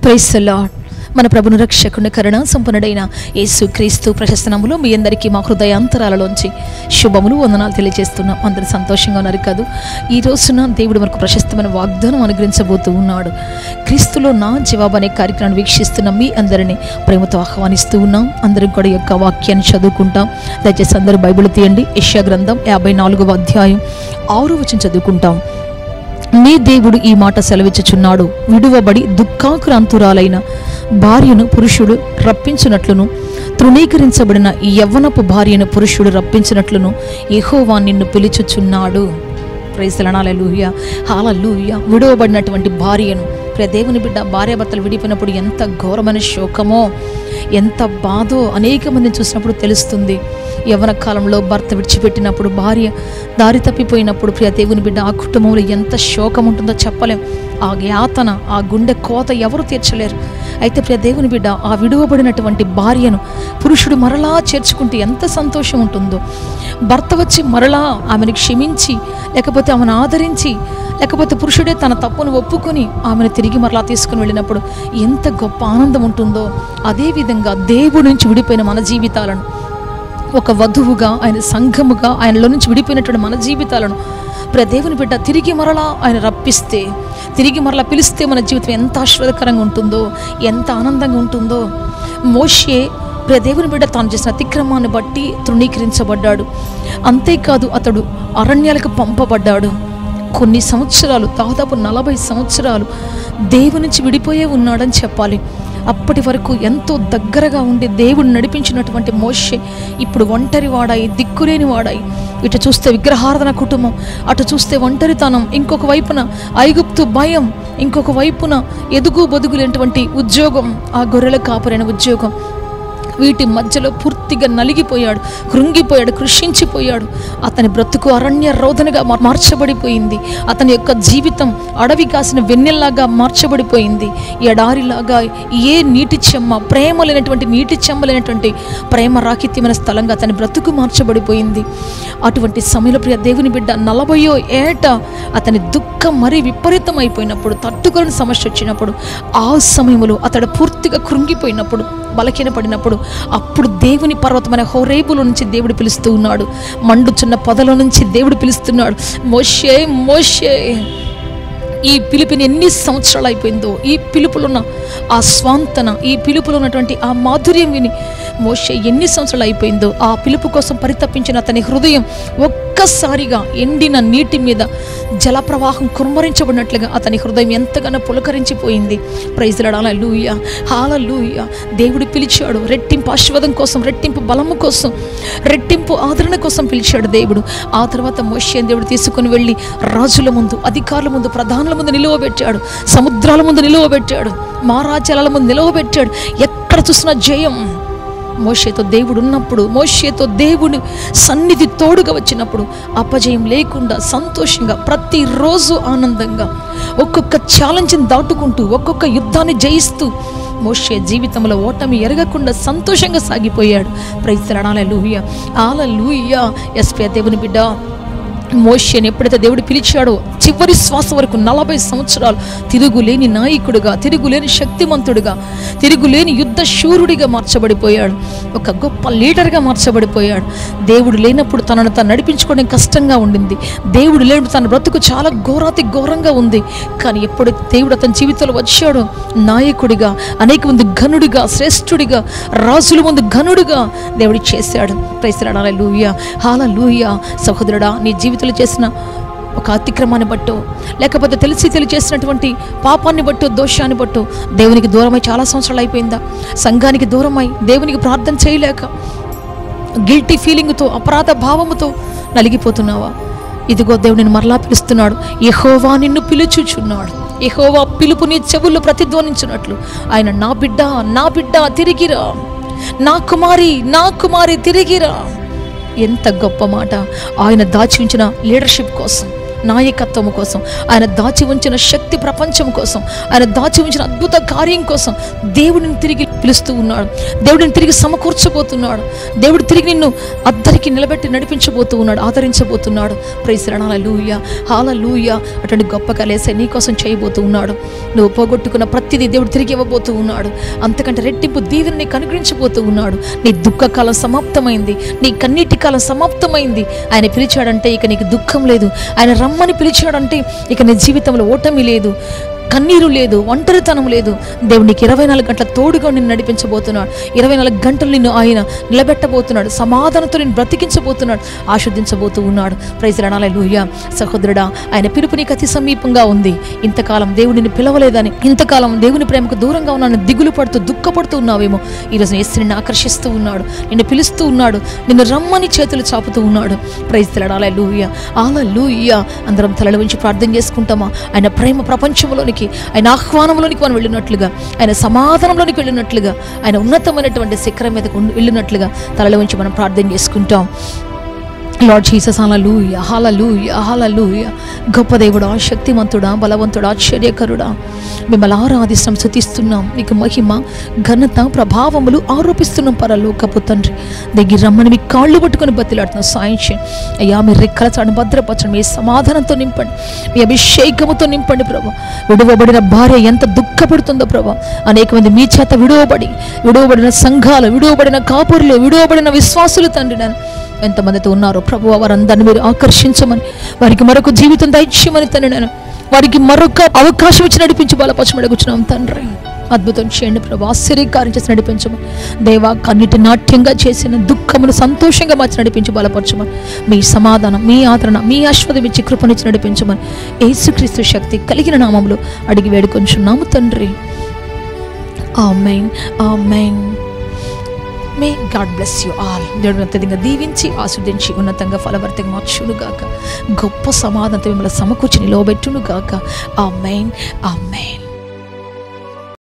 price lord మన ప్రభును రక్షకుని కరుణ సంపన్నుడైన యేసు క్రీస్తు ప్రశస్తనములో మీ అందరికీ మా హృదయాంతరాలలోంచి శుభములు వందనాలు తెలియజేస్తున్నాం అందరూ సంతోషంగా ఉన్నారు కాదు ఈ రోజున దేవుడు మనకు ప్రశస్తమైన వాగ్దానం అనుగ్రహించబోతూ ఉన్నాడు క్రీస్తులో నా జవాబు అనే కార్యక్రమాన్ని వీక్షిస్తున్న మీ అందరినీ ప్రేమతో ఆహ్వానిస్తూ ఉన్నాం అందరికి కూడా ఈ యొక్క వాక్యాన్ని చదువుకుంటాం దయచేసి అందరూ బైబిల్ తీయండి యెషయా గ్రంథం యాభై నాలుగవ అధ్యాయం ఆరు వచనం చదువుకుంటాం నీ దేవుడు ఈ మాట సెలవిచ్చుచున్నాడు విడువబడి దుఃఖాక్రాంతురాలైన భార్యను పురుషుడు రప్పించినట్లును తృణీకరించబడిన ఈ యవ్వనపు భార్యను పురుషుడు రప్పించినట్లును యెహోవా నిన్ను పిలుచుచున్నాడు ప్రైసలనాలూయ హాలూయ విడువబడినటువంటి భార్యను ప్రియ దేవుని బిడ్డ భార్యాభర్తలు విడిపోయినప్పుడు ఎంత ఘోరమైన శోకమో ఎంత బాధో అనేక మందిని చూసినప్పుడు తెలుస్తుంది యవ్వన కాలంలో భర్త విడిచిపెట్టినప్పుడు భార్య దారి తప్పిపోయినప్పుడు ప్రియ దేవుని బిడ్డ ఆ కుటుంబంలో ఎంత శోకం ఉంటుందో చెప్పలేం ఆ యాతన ఆ గుండె కోత ఎవరు తీర్చలేరు అయితే ప్రియ దేవుని బిడ్డ ఆ విడువబడినటువంటి భార్యను పురుషుడు మరలా చేర్చుకుంటే ఎంత సంతోషం ఉంటుందో భర్త వచ్చి మరలా ఆమెను క్షమించి లేకపోతే ఆమెను ఆదరించి లేకపోతే పురుషుడే తన తప్పును ఒప్పుకొని ఆమెను తిరిగి మరలా తీసుకుని వెళ్ళినప్పుడు ఎంత గొప్ప ఆనందం ఉంటుందో అదేవిధంగా దేవుడి నుంచి విడిపోయిన మన జీవితాలను ఒక వధువుగా ఆయన సంఘముగా ఆయనలో నుంచి విడిపోయినటువంటి మన జీవితాలను ప్రియ దేవుని బిడ్డ తిరిగి మరలా ఆయన రప్పిస్తే తిరిగి మరలా పిలిస్తే మన జీవితం ఎంత ఆశీర్వాదకరంగా ఉంటుందో ఎంత ఆనందంగా ఉంటుందో మోషే ప్రియ దేవుని బిడ్డ తాను చేసిన అతిక్రమాన్ని బట్టి తృణీకరించబడ్డాడు అంతేకాదు అతడు అరణ్యాలకు పంపబడ్డాడు కొన్ని సంవత్సరాలు దాదాపు నలభై సంవత్సరాలు దేవుని నుంచి విడిపోయే ఉన్నాడని చెప్పాలి అప్పటి వరకు ఎంతో దగ్గరగా ఉండి దేవుడు నడిపించినటువంటి మోషే ఇప్పుడు ఒంటరి వాడాయి దిక్కులేని వాడాయి ఇటు చూస్తే విగ్రహారాధన కుటుంబం అటు చూస్తే ఒంటరితనం ఇంకొక వైపున ఐగుప్తు భయం ఇంకొక వైపున ఎదుగు బొదుగులేనటువంటి ఉద్యోగం ఆ గొర్రెల కాపరైన ఉద్యోగం వీటి మధ్యలో పూర్తిగా నలిగిపోయాడు కృంగిపోయాడు కృషించిపోయాడు అతని బ్రతుకు అరణ్య రోదనగా మార్- మార్చబడిపోయింది అతని యొక్క జీవితం అడవి కాసిన వెన్నెల్లాగా మార్చబడిపోయింది ఎడారిలాగా ఏ నీటి చెమ్మ ప్రేమ లేనటువంటి నీటి చెమ్మ లేనటువంటి ప్రేమ రాహిత్యమైన స్థలంగా అతని బ్రతుకు మార్చబడిపోయింది అటువంటి సమయంలో ప్రియ దేవుని బిడ్డ నలభయో ఏట అతని దుఃఖం మరీ విపరీతమైపోయినప్పుడు తట్టుకోలేని సమస్య వచ్చినప్పుడు ఆ సమయంలో అతడు పూర్తిగా కృంగిపోయినప్పుడు బలహీనపడినప్పుడు అప్పుడు దేవుని పర్వతమైన హోరేబుల నుంచి దేవుడు పిలుస్తూ ఉన్నాడు మండుచున్న పొదల నుంచి దేవుడు పిలుస్తున్నాడు మోషే మోషే ఈ పిలుపుని ఎన్ని సంవత్సరాలు అయిపోయిందో ఈ పిలుపులో ఉన్న ఆ స్వాంతన ఈ పిలుపులో ఉన్నటువంటి ఆ మాధుర్యం విని మోషే ఎన్ని సంవత్సరాలు అయిపోయిందో ఆ పిలుపు కోసం పరితపించిన అతని హృదయం ఒక్కసారిగా ఎండిన నీటి మీద జలప్రవాహం కుమ్మరించబడినట్లుగా అతని హృదయం ఎంతగానో పులకరించిపోయింది ప్రైజ్లడాల లూయ హాల లూయ దేవుడు పిలిచాడు రెట్టింపు ఆశీర్వాదం కోసం రెట్టింపు బలము కోసం రెట్టింపు ఆదరణ కోసం పిలిచాడు దేవుడు ఆ తర్వాత మోషే దేవుడు తీసుకుని వెళ్ళి రాజుల ముందు అధికారుల ముందు ప్రధానుల ముందు నిలువబెట్టాడు సముద్రాల ముందు నిలువబెట్టాడు మహారాజ్యాల ముందు నిలువబెట్టాడు ఎక్కడ చూసినా జయం మోషేతో దేవుడు ఉన్నప్పుడు మోషేతో దేవుని సన్నిధి తోడుగా వచ్చినప్పుడు అపజయం లేకుండా సంతోషంగా ప్రతిరోజు ఆనందంగా ఒక్కొక్క ఛాలెంజ్ని దాటుకుంటూ ఒక్కొక్క యుద్ధాన్ని జయిస్తూ మోషే జీవితంలో ఓటమి ఎరగకుండా సంతోషంగా సాగిపోయాడు ప్రైస్తరణాల లూయ ఆల లూయ ఎస్పీ దేవుని బిడ్డ మోషేని ఎప్పుడైతే దేవుడు పిలిచాడో చివరి శ్వాస వరకు నలభై సంవత్సరాలు తిరుగులేని నాయకుడిగా తిరుగులేని శక్తిమంతుడిగా తిరుగులేని యుద్ధ శూరుడిగా మార్చబడిపోయాడు ఒక గొప్ప లీడర్గా మార్చబడిపోయాడు దేవుడు లేనప్పుడు తనను తను నడిపించుకోవడం కష్టంగా ఉండింది దేవుడు లేనప్పుడు తన బ్రతుకు చాలా ఘోరాతి ఘోరంగా ఉంది కానీ ఎప్పుడు దేవుడు అతని జీవితంలో వచ్చాడో నాయకుడిగా అనేక మంది ఘనుడిగా శ్రేష్ఠుడిగా రాజుల ముందు ఘనుడిగా దేవుడు చేశాడు ప్రైసరాడాల లూయ హాల లూయ సహోదరుడా నీ జీవితంలో చేసిన ఒక అతిక్రమాన్ని బట్టో లేకపోతే తెలిసి తెలిసి చేసినటువంటి పాపాన్ని బట్టో దోషాన్ని బట్టో దేవునికి దూరమై చాలా సంవత్సరాలు అయిపోయిందా సంఘానికి దూరమై దేవునికి ప్రార్థన చేయలేక గిల్టీ ఫీలింగ్తో అపరాధ భావముతో నలిగిపోతున్నావా ఇదిగో దేవుడు నిన్ను మరలా పిలుస్తున్నాడు యెహోవా నిన్ను పిలుచుచున్నాడు యెహోవా పిలుపు నీ చెవుల్లో ప్రతిధ్వనించినట్లు ఆయన నా బిడ్డ నా బిడ్డ తిరిగిరా నా కుమారి నా కుమారి తిరిగిరా ఎంత గొప్ప మాట ఆయన దాచి ఉంచిన లీడర్షిప్ కోసం నాయకత్వం కోసం ఆయన దాచి ఉంచిన శక్తి ప్రపంచం కోసం ఆయన దాచి ఉంచిన అద్భుత కార్యం కోసం దేవుడిని తిరిగి పిలుస్తూ ఉన్నాడు దేవుడిని తిరిగి సమకూర్చబోతున్నాడు దేవుడు తిరిగి నిన్ను అద్దరికి నిలబెట్టి నడిపించబోతూ ఉన్నాడు ఆదరించబోతున్నాడు ప్రైసరణ లూయ హాల లూయ అటువంటి గొప్ప కలేసే నీ కోసం చేయబోతూ ఉన్నాడు నువ్వు పోగొట్టుకున్న ప్రతిదీ దేవుడు తిరిగి ఇవ్వబోతూ ఉన్నాడు అంతకంటే రెట్టింపు దీవెన నీకు అనుగ్రహించబోతూ ఉన్నాడు నీ దుఃఖకాలం సమాప్తమైంది నీ కన్నీటి కాలం సమాప్తమైంది ఆయన పిలిచాడంటే ఇక నీకు దుఃఖం లేదు ఆయన రమ్మని పిలిచాడంటే ఇక నీ జీవితంలో ఓటమి లేదు కన్నీరు లేదు ఒంటరితనం లేదు దేవుడు నీకు ఇరవై నాలుగు గంటల తోడుగా నిన్ను నడిపించబోతున్నాడు ఇరవై నాలుగు గంటలు నిన్ను ఆయన నిలబెట్టబోతున్నాడు సమాధానంతో నేను బ్రతికించబోతున్నాడు ఆస్వాదించబోతూ ఉన్నాడు ప్రైజ్ రణాలే లూయ సహోదరుడా ఆయన పిలుపు నీకు అతి సమీపంగా ఉంది ఇంతకాలం దేవుడిని పిలవలేదని ఇంతకాలం దేవుని ప్రేమకు దూరంగా ఉన్నాను దిగులు పడుతూ దుఃఖపడుతూ ఉన్నావేమో ఈరోజు యేసు నిన్ను ఆకర్షిస్తూ ఉన్నాడు నిన్ను పిలుస్తూ ఉన్నాడు నిన్ను రమ్మని చేతులు చాపుతూ ఉన్నాడు ప్రైజ్ తెలడాలే లూయ ఆల లూయ అందరం తలలు ఉంచి ప్రార్థన చేసుకుంటామా ఆయన ప్రేమ ప్రపంచంలోనికి ఆయన ఆహ్వానంలోనికి మనం వెళ్ళినట్లుగా ఆయన సమాధానంలోనికి వెళ్ళినట్లుగా ఆయన ఉన్నతమైనటువంటి శిఖరం మీదకు వెళ్ళినట్లుగా తలలో ఉంచి మనం ప్రార్థన చేసుకుంటాం లార్డ్ జీసస్ హల్లెలూయ హల్లెలూయ హల్లెలూయ గొప్ప దేవుడా శక్తిమంతుడా బలవంతుడా ఆశ్చర్యకరుడా మిమ్మల్ని ఆరాధిస్తాం శుతిస్తున్నాం మీకు మహిమ ఘనత ప్రభావములు ఆరోపిస్తున్నాం పరలోకపు తండ్రి దగ్గర రమ్మని మీ కాళ్ళు పట్టుకొని బతిలాడుతున్నాం సాయం చేయండి అయ్యా మీ రెక్కల చాటు భద్రపరచండి మీ సమాధానంతో నింపండి మీ అభిషేకముతో నింపండి ప్రభా విడువబడిన భార్య ఎంత దుఃఖపడుతుందో ప్రభా అనేక మంది మీ చేత విడువబడి విడువబడిన సంఘాలు విడువబడిన కాపురులు విడువబడిన విశ్వాసులు తండ్రి నేను ఎంతమందితో ఉన్నారో ప్రభు వారందరిని మీరు ఆకర్షించమని వారికి మరొక జీవితం దయచేయమని తండ్రి నేను వారికి మరొక అవకాశం ఇచ్చి నడిపించి బలపరచమని అడుగుచున్నాం తండ్రి అద్భుతం చేయండి ప్రభు ఆశ్చర్యకారం చేసి నడిపించమని దేవా కన్నిటి నాట్యంగా చేసిన దుఃఖమును సంతోషంగా మార్చి నడిపించి బలపరచమని మీ సమాధానం మీ ఆదరణ మీ ఆశ్వదం ఇచ్చి కృపనిచ్చి నడిపించమని యేసుక్రీస్తు శక్తి కలిగిన నామంలో అడిగి వేడుకొంచున్నాము తండ్రి amen amen may God bless you all దేవుడు అత్యధికంగా దీవించి ఆస్వాదించి ఉన్నతంగా ఫలవర్తంగా మార్చును గాక గొప్ప సమాధానంతో మిమ్మల్ని సమకూర్చి నిలవబెట్టును గాక ఆ మెయిన్ ఆ మెయిన్